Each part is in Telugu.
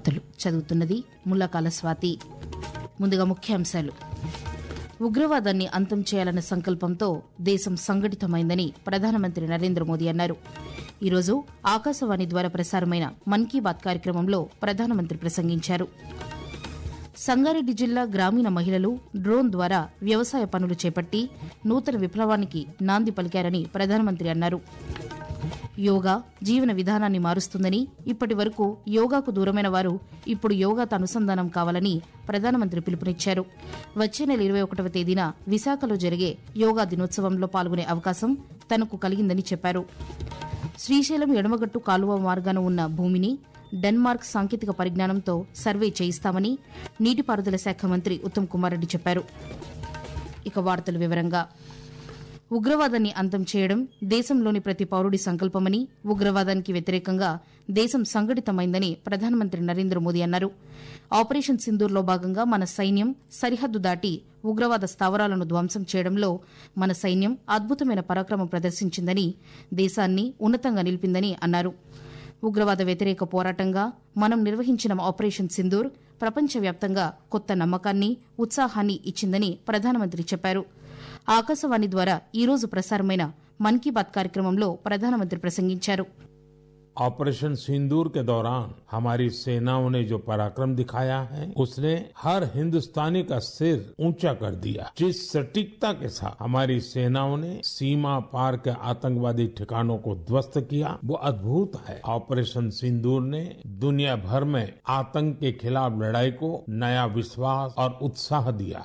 వార్తలు చదువుతున్నది ముల్లకాల స్వాతి ముందుగా ముఖ్యాంశాలు ఉగ్రవాదాన్ని అంతం చేయాలన్న సంకల్పంతో దేశం సంఘటితమైందని ప్రధానమంత్రి నరేంద్ర మోదీ అన్నారు ఈరోజు ఆకాశవాణి ద్వారా ప్రసారమైన మన్ కీ బాత్ కార్యక్రమంలో ప్రధానమంత్రి ప్రసంగించారు సంగారెడ్డి జిల్లా గ్రామీణ మహిళలు డ్రోన్ ద్వారా వ్యవసాయ పనులు చేపట్టి నూతన విప్లవానికి నాంది పలికారని ప్రధానమంత్రి అన్నారు యోగా జీవన విధానాన్ని మారుస్తుందని ఇప్పటి వరకు యోగాకు దూరమైన వారు ఇప్పుడు యోగాతో అనుసంధానం కావాలని ప్రధానమంత్రి పిలుపునిచ్చారు వచ్చే నెల ఇరవై ఒకటవ తేదీన విశాఖలో జరిగే యోగా దినోత్సవంలో పాల్గొనే అవకాశం తనకు కలిగిందని చెప్పారు శ్రీశైలం ఎడమగట్టు కాలువ మార్గాన ఉన్న భూమిని డెన్మార్క్ సాంకేతిక పరిజ్ఞానంతో సర్వే చేయిస్తామని నీటిపారుదల శాఖ మంత్రి ఉత్తమ్ కుమార్ రెడ్డి చెప్పారు ఇక వార్తల వివరంగా ఉగ్రవాదాన్ని అంతం చేయడం దేశంలోని ప్రతి పౌరుడి సంకల్పమని ఉగ్రవాదానికి వ్యతిరేకంగా దేశం సంఘటితమైందని ప్రధానమంత్రి నరేంద్ర మోదీ అన్నారు ఆపరేషన్ సింధూర్లో భాగంగా మన సైన్యం సరిహద్దు దాటి ఉగ్రవాద స్థావరాలను ధ్వంసం చేయడంలో మన సైన్యం అద్భుతమైన పరాక్రమం ప్రదర్శించిందని దేశాన్ని ఉన్నతంగా నిలిపిందని అన్నారు ఉగ్రవాద వ్యతిరేక పోరాటంగా మనం నిర్వహించిన ఆపరేషన్ సింధూర్ ప్రపంచవ్యాప్తంగా కొత్త నమ్మకాన్ని ఉత్సాహాన్ని ఇచ్చిందని ప్రధానమంత్రి చెప్పారు ఆకాశవాణి ద్వారా ఈ రోజు ప్రసారమైన మన్ కీ బాత్ కార్యక్రమంలో ప్రధానమంత్రి ప్రసంగించారు ऑपरेशन सिंदूर के दौरान हमारी सेनाओं ने जो पराक्रम दिखाया है उसने हर हिंदुस्तानी का सिर ऊंचा कर दिया जिस सटीकता के साथ हमारी सेनाओं ने सीमा पार के आतंकवादी ठिकानों को ध्वस्त किया वो अद्भुत है ऑपरेशन सिंदूर ने दुनिया भर में आतंक के खिलाफ लड़ाई को नया विश्वास और उत्साह दिया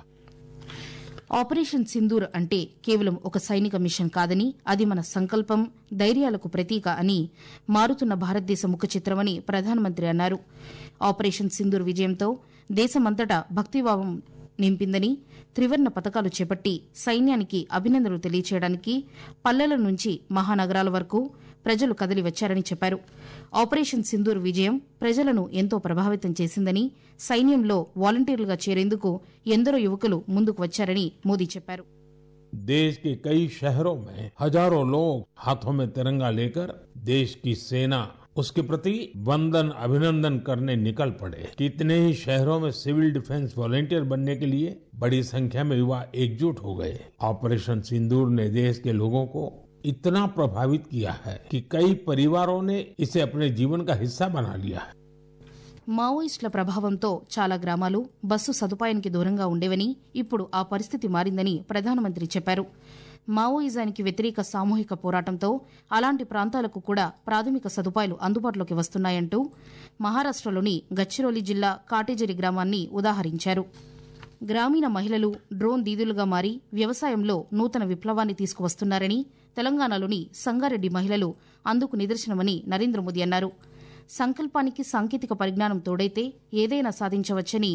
ఆపరేషన్ సింధూర్ అంటే కేవలం ఒక సైనిక మిషన్ కాదని అది మన సంకల్పం ధైర్యాలకు ప్రతీక అని మారుతున్న భారతదేశ ముఖ చిత్రమని ప్రధానమంత్రి అన్నారు ఆపరేషన్ సింధూర్ విజయంతో దేశమంతటా భక్తిభావం నింపిందని త్రివర్ణ పథకాలు చేపట్టి సైన్యానికి అభినందనలు తెలియచేయడానికి పల్లెల నుంచి మహానగరాల వరకు ప్రజలు కదిలి వచ్చారని చెప్పారు ఆపరేషన్ సింధూర్ విజయం ప్రజలను ఎంతో ప్రభావితం చేసిందని సైన్యంలో వాలంటీర్లుగా చేరేందుకు ఎందరో యువకులు ముందుకు వచ్చారని మోదీ చెప్పారు देश के कई शहरों में हजारों लोग हाथों में तिरंगा लेकर देश की सेना उसके प्रति वंदन अभिनंदन करने निकल पड़े कितने ही शहरों में सिविल डिफेंस वॉलेंटियर बनने के लिए बड़ी संख्या में युवा एकजुट हो गए ऑपरेशन सिंदूर ने देश के लोगों को इतना प्रभावित किया है कि कई परिवारों ने इसे अपने जीवन का हिस्सा बना लिया है మావోయిస్టుల ప్రభావంతో చాలా గ్రామాలు బస్సు సదుపాయానికి దూరంగా ఉండేవని ఇప్పుడు ఆ పరిస్థితి మారిందని ప్రధానమంత్రి చెప్పారు మావోయిజానికి వ్యతిరేక సామూహిక పోరాటంతో అలాంటి ప్రాంతాలకు కూడా ప్రాథమిక సదుపాయాలు అందుబాటులోకి వస్తున్నాయంటూ మహారాష్టలోని గచ్చిరోలి జిల్లా కాటేజరి గ్రామాన్ని ఉదాహరించారు గ్రామీణ మహిళలు డ్రోన్ దీదులుగా మారి వ్యవసాయంలో నూతన విప్లవాన్ని తీసుకువస్తున్నారని తెలంగాణలోని సంగారెడ్డి మహిళలు అందుకు నిదర్శనమని నరేంద్ర మోదీ అన్నారు సంకల్పానికి సాంకేతిక పరిజ్ఞానం తోడైతే ఏదైనా సాధించవచ్చని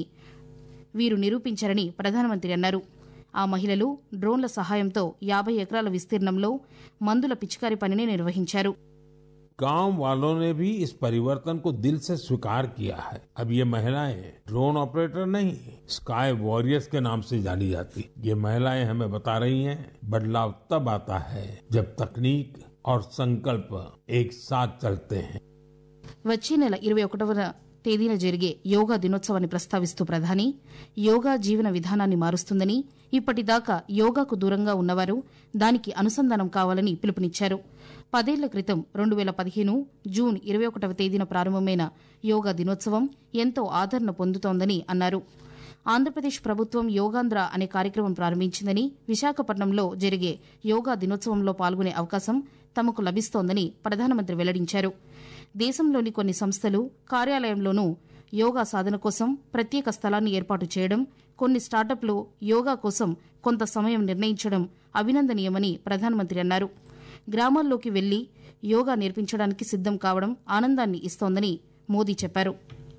వీరు నిరూపించారని ప్రధానమంత్రి అన్నారు ఆ మహిళలు డ్రోన్ల సహాయంతో యాభై ఎకరాల విస్తీర్ణంలో మందుల పిచికారి పనిని నిర్వహించారు गांव वालों ने भी इस परिवर्तन को दिल से स्वीकार किया है अब ये महिलाएं ड्रोन ऑपरेटर नहीं स्काई वॉरियर्स के नाम से जानी जाती ये महिलाएं हमें बता रही हैं बदलाव तब आता है जब तकनीक और संकल्प एक साथ चलते हैं వచ్చే నెల ఇరవై ఒకటవ తేదీన జరిగే యోగా దినోత్సవాన్ని ప్రస్తావిస్తూ ప్రధాని యోగా జీవన విధానాన్ని మారుస్తుందని ఇప్పటిదాకా యోగాకు దూరంగా ఉన్నవారు దానికి అనుసంధానం కావాలని పిలుపునిచ్చారు పదేళ్ల క్రితం రెండు వేల పదిహేను జూన్ ఇరవై ఒకటవ తేదీన ప్రారంభమైన యోగా దినోత్సవం ఎంతో ఆదరణ పొందుతోందని అన్నారు ఆంధ్రప్రదేశ్ ప్రభుత్వం యోగాంధ్ర అనే కార్యక్రమం ప్రారంభించిందని విశాఖపట్నంలో జరిగే యోగా దినోత్సవంలో పాల్గొనే అవకాశం తమకు లభిస్తోందని ప్రధానమంత్రి వెల్లడించారు దేశంలోని కొన్ని సంస్థలు కార్యాలయంలోనూ యోగా సాధన కోసం ప్రత్యేక స్థలాన్ని ఏర్పాటు చేయడం కొన్ని స్టార్టప్లు యోగా కోసం కొంత సమయం నిర్ణయించడం అభినందనీయమని ప్రధానమంత్రి అన్నారు గ్రామాల్లోకి వెళ్లి యోగా నేర్పించడానికి సిద్దం కావడం ఆనందాన్ని ఇస్తోందని మోదీ చెప్పారు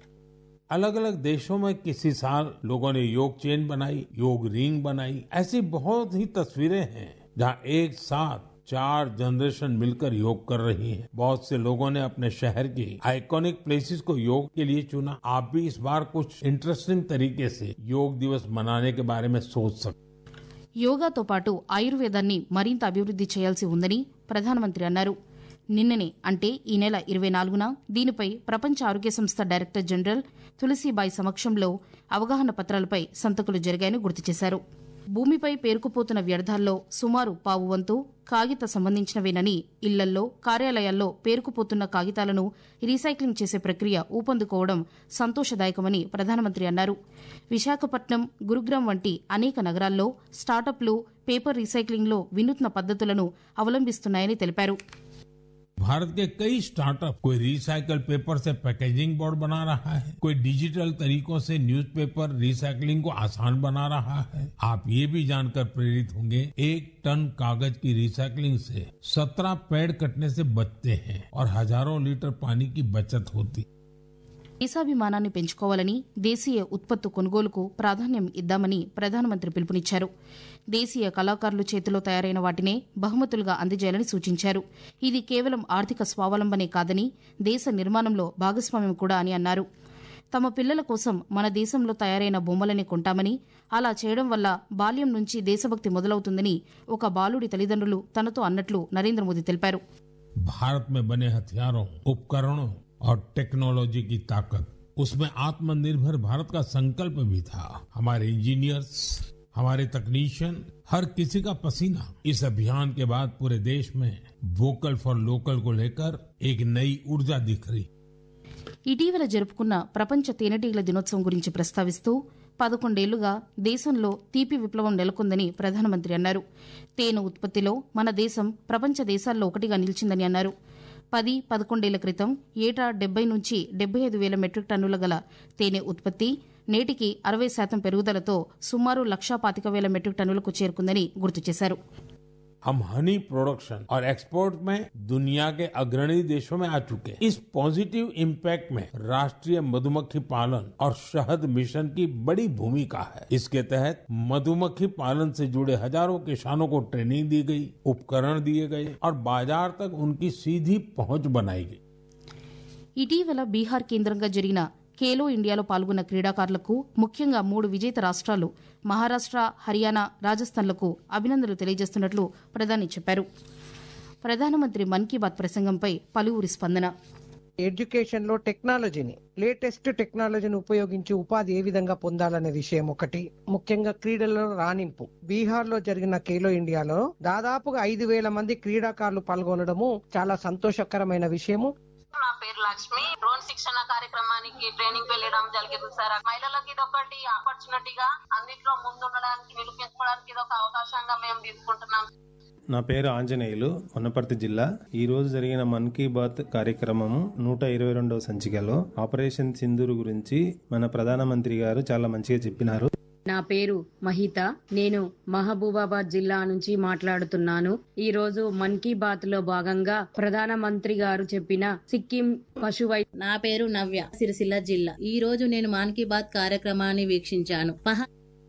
अलग अलग देशों में किसी साल लोगों ने योग चेन बनाई योग रिंग बनाई ऐसी बहुत ही तस्वीरें हैं जहां एक साथ चार जनरेशन मिलकर योग कर रही हैं। बहुत से लोगों ने अपने शहर की आइकॉनिक प्लेसेस को योग के लिए चुना आप भी इस बार कुछ इंटरेस्टिंग तरीके से योग दिवस मनाने के बारे में सोच सकते యోగాతో పాటు ఆయుర్వేదాన్ని మరింత అభివృద్ది చేయాల్సి ఉందని ప్రధానమంత్రి అన్నారు నిన్ననే అంటే ఈ నెల ఇరవై నాలుగున దీనిపై ప్రపంచ ఆరోగ్య సంస్థ డైరెక్టర్ జనరల్ తులసీబాయి సమక్షంలో అవగాహన పత్రాలపై సంతకులు జరిగాయని గుర్తు చేశారు భూమిపై పేరుకుపోతున్న వ్యర్థాల్లో సుమారు పావు వంతు కాగిత సంబంధించినవేనని ఇళ్లల్లో కార్యాలయాల్లో పేరుకుపోతున్న కాగితాలను రీసైక్లింగ్ చేసే ప్రక్రియ ఊపందుకోవడం సంతోషదాయకమని ప్రధానమంత్రి అన్నారు విశాఖపట్నం గురుగ్రామ్ వంటి అనేక నగరాల్లో స్టార్టప్లు పేపర్ రీసైక్లింగ్లో వినూత్న పద్దతులను అవలంబిస్తున్నాయని తెలిపారు भारत के कई स्टार्टअप कोई रिसाइकल पेपर से पैकेजिंग बोर्ड बना रहा है कोई डिजिटल तरीकों से न्यूज़पेपर रिसाइकलिंग को आसान बना रहा है आप ये भी जानकर प्रेरित होंगे एक टन कागज की रिसाइकलिंग से 17 पेड़ कटने से बचते हैं और हजारों लीटर पानी की बचत होती దేశాభిమానాన్ని పెంచుకోవాలని దేశీయ ఉత్పత్తు కొనుగోలుకు ప్రాధాన్యం ఇద్దామని ప్రధానమంత్రి పిలుపునిచ్చారు దేశీయ కళాకారులు చేతిలో తయారైన వాటినే బహుమతులుగా అందజేయాలని సూచించారు ఇది కేవలం ఆర్థిక స్వావలంబనే కాదని దేశ నిర్మాణంలో భాగస్వామ్యం కూడా అని అన్నారు తమ పిల్లల కోసం మన దేశంలో తయారైన బొమ్మలని కొంటామని అలా చేయడం వల్ల బాల్యం నుంచి దేశభక్తి మొదలవుతుందని ఒక బాలుడి తల్లిదండ్రులు తనతో అన్నట్లు నరేంద్ర మోదీ తెలిపారు भारत में बने हथियारों उपकरणों और टेक्नोलॉजी की ताकत उसमें आत्मनिर्भर भारत का संकल्प भी था हमारे इंजीनियर्स हमारे तकनीशियन हर किसी का पसीना इस अभियान के बाद पूरे देश में वोकल फॉर लोकल को लेकर एक नई ऊर्जा दिख रही ఇటీవల జరుపుకున్న ప్రపంచ తేనెటీగల దినోత్సవం గురించి ప్రస్తావిస్తూ పదకొండేళ్లుగా దేశంలో తీపి విప్లవం నెలకొందని ప్రధానమంత్రి అన్నారు తేనె ఉత్పత్తిలో మన దేశం ప్రపంచ దేశాల్లో ఒకటిగా నిలిచిందని అన్నారు పది పదకొండేళ్ల క్రితం ఏటా డెబ్బై నుంచి డెబ్బై ఐదు వేల మెట్రిక్ టన్నుల గల తేనె ఉత్పత్తి నేటికి అరవై శాతం పెరుగుదలతో సుమారు లక్షా పాతిక వేల మెట్రిక్ టన్నులకు చేరుకుందని గుర్తు చేశారు हम हनी प्रोडक्शन और एक्सपोर्ट में दुनिया के अग्रणी देशों में आ चुके हैं इस पॉजिटिव इम्पैक्ट में राष्ट्रीय मधुमक्खी पालन और शहद मिशन की बड़ी भूमिका है इसके तहत मधुमक्खी पालन से जुड़े हजारों किसानों को ट्रेनिंग दी गई उपकरण दिए गए और बाजार तक उनकी सीधी पहुंच बनाई गई ఇటీవల బీహార్ కేంద్రంగా జరిగిన ఖేలో ఇండియాలో పాల్గొన్న క్రీడాకారులకు ముఖ్యంగా మూడు విజేత రాష్ట్రాలు మహారాష్ట్ర హర్యానా రాజస్థాన్లకు అభినందనలు తెలియజేస్తున్నట్లు ప్రధాని చెప్పారు ప్రధానమంత్రి మన్ కీ బాత్ ప్రసంగంపై పలువురి స్పందన ఎడ్యుకేషన్ లో టెక్నాలజీని లేటెస్ట్ టెక్నాలజీని ఉపయోగించి ఉపాధి ఏ విధంగా పొందాలనే విషయం ఒకటి ముఖ్యంగా క్రీడలలో రాణింపు బీహార్ లో జరిగిన ఖేలో ఇండియాలో దాదాపుగా ఐదు వేల మంది క్రీడాకారులు పాల్గొనడము చాలా సంతోషకరమైన విషయము నా పేరు లక్ష్మి డ్రోన్ శిక్షణ కార్యక్రమానికి ట్రైనింగ్ వెళ్ళడం జరిగింది సార్ మహిళలకు ఇది ఒకటి ఆపర్చునిటీగా అన్నిట్లో ముందుండడానికి నిరూపించుకోవడానికి ఇది ఒక అవకాశంగా మేము తీసుకుంటున్నాం నా పేరు ఆంజనేయులు వనపర్తి జిల్లా ఈ రోజు జరిగిన మన్ కీ బాత్ కార్యక్రమము నూట ఇరవై రెండవ సంచికలో ఆపరేషన్ సింధూరు గురించి మన ప్రధానమంత్రి గారు చాలా మంచిగా చెప్పినారు నా పేరు మహిత నేను మహబూబాబాద్ జిల్లా నుంచి మాట్లాడుతున్నాను ఈ రోజు మన్ కీ బాత్ లో భాగంగా ప్రధానమంత్రి గారు చెప్పిన సిక్కిం పశువై నా పేరు నవ్య సిరిసిల్ల జిల్లా ఈ రోజు నేను మాన్ కీ బాత్ కార్యక్రమాన్ని వీక్షించాను మహా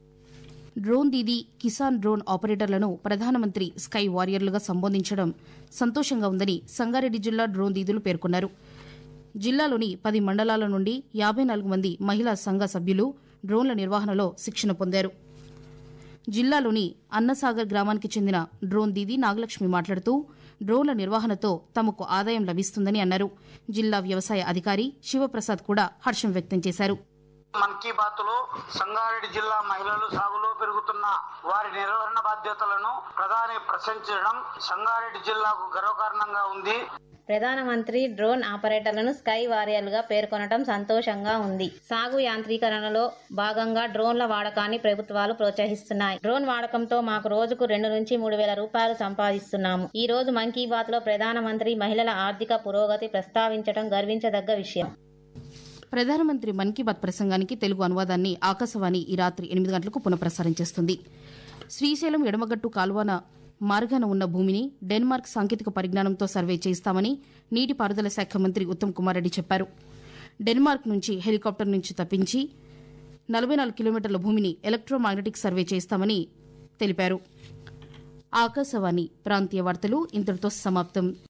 డ్రోన్ దీదీ కిసాన్ డ్రోన్ ఆపరేటర్లను ప్రధానమంత్రి స్కై వారియర్లుగా సంబోధించడం సంతోషంగా ఉందని సంగారెడ్డి జిల్లా డ్రోన్ దీదులు పేర్కొన్నారు జిల్లాలోని పది మండలాల నుండి యాభై నాలుగు మంది మహిళా సంఘ సభ్యులు డ్రోన్ల నిర్వహణలో శిక్షణ పొందారు జిల్లాలోని అన్నసాగర్ గ్రామానికి చెందిన డ్రోన్ దీది నాగలక్ష్మి మాట్లాడుతూ డ్రోన్ల నిర్వహణతో తమకు ఆదాయం లభిస్తుందని అన్నారు జిల్లా వ్యవసాయ అధికారి శివప్రసాద్ కూడా హర్షం వ్యక్తం చేశారు మన్ కీ బాత్ లో సంగారెడ్డి జిల్లా మహిళలు సాగులో పెరుగుతున్న వారి నిర్వహణ బాధ్యతలను ప్రధాని ప్రశంసించడం సంగారెడ్డి జిల్లాకు గర్వకారణంగా ఉంది ప్రధానమంత్రి డ్రోన్ ఆపరేటర్లను స్కై వారియర్లుగా పేర్కొనడం సంతోషంగా ఉంది సాగు యాంత్రీకరణలో భాగంగా డ్రోన్ల వాడకాన్ని ప్రభుత్వాలు ప్రోత్సహిస్తున్నాయి డ్రోన్ వాడకంతో మాకు రోజుకు రెండు నుంచి మూడు వేల రూపాయలు సంపాదిస్తున్నాము ఈ రోజు మన్ కీ బాత్ లో ప్రధానమంత్రి మహిళల ఆర్థిక పురోగతి ప్రస్తావించడం గర్వించదగ్గ విషయం ప్రధానమంత్రి మన్ కీ బాత్ ప్రసంగానికి తెలుగు అనువాదాన్ని ఆకాశవాణి ఈ రాత్రి ఎనిమిది గంటలకు పునఃప్రసారం చేస్తుంది శ్రీశైలం ఎడమగట్టు కాల్వన మార్గాన ఉన్న భూమిని డెన్మార్క్ సాంకేతిక పరిజ్ఞానంతో సర్వే చేస్తామని నీటిపారుదల శాఖ మంత్రి ఉత్తమ్ కుమార్ రెడ్డి చెప్పారు డెన్మార్క్ నుంచి హెలికాప్టర్ నుంచి తప్పించి నలభై నాలుగు కిలోమీటర్ల భూమిని ఎలక్ట్రోమాగ్నెటిక్ సర్వే చేస్తామని తెలిపారు ఆకాశవాణి ప్రాంతీయ వార్తలు ఇంతటితో సమాప్తం